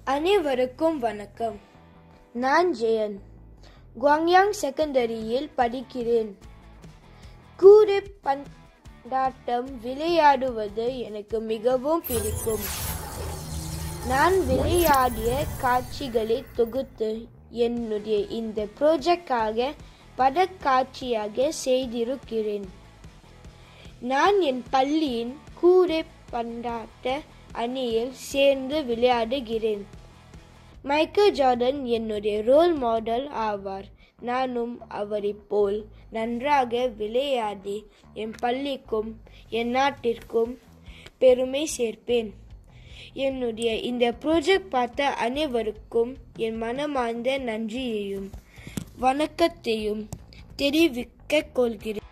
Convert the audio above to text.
அனைவருக்கும் வணக்கம் நான் ஜெயன் குவாங்யாங் செகண்டரியில் படிக்கிறேன் கூடை பந்தாட்டம் விளையாடுவது எனக்கு மிகவும் பிடிக்கும் நான் விளையாடிய காட்சிகளை தொகுத்து என்னுடைய இந்த ப்ரோஜெக்டாக படக்காட்சியாக செய்திருக்கிறேன் நான் என் பள்ளியின் கூடை பந்தாட்ட அணியில் சேர்ந்து விளையாடுகிறேன் மைக்கேல் ஜார்டன் என்னுடைய ரோல் மாடல் ஆவார் நானும் அவரைப் போல் நன்றாக விளையாடி என் பள்ளிக்கும் என் நாட்டிற்கும் பெருமை சேர்ப்பேன் என்னுடைய இந்த ப்ரோஜெக்ட் பார்த்த அனைவருக்கும் என் மனமார்ந்த நன்றியையும் வணக்கத்தையும் தெரிவிக்க கொள்கிறேன்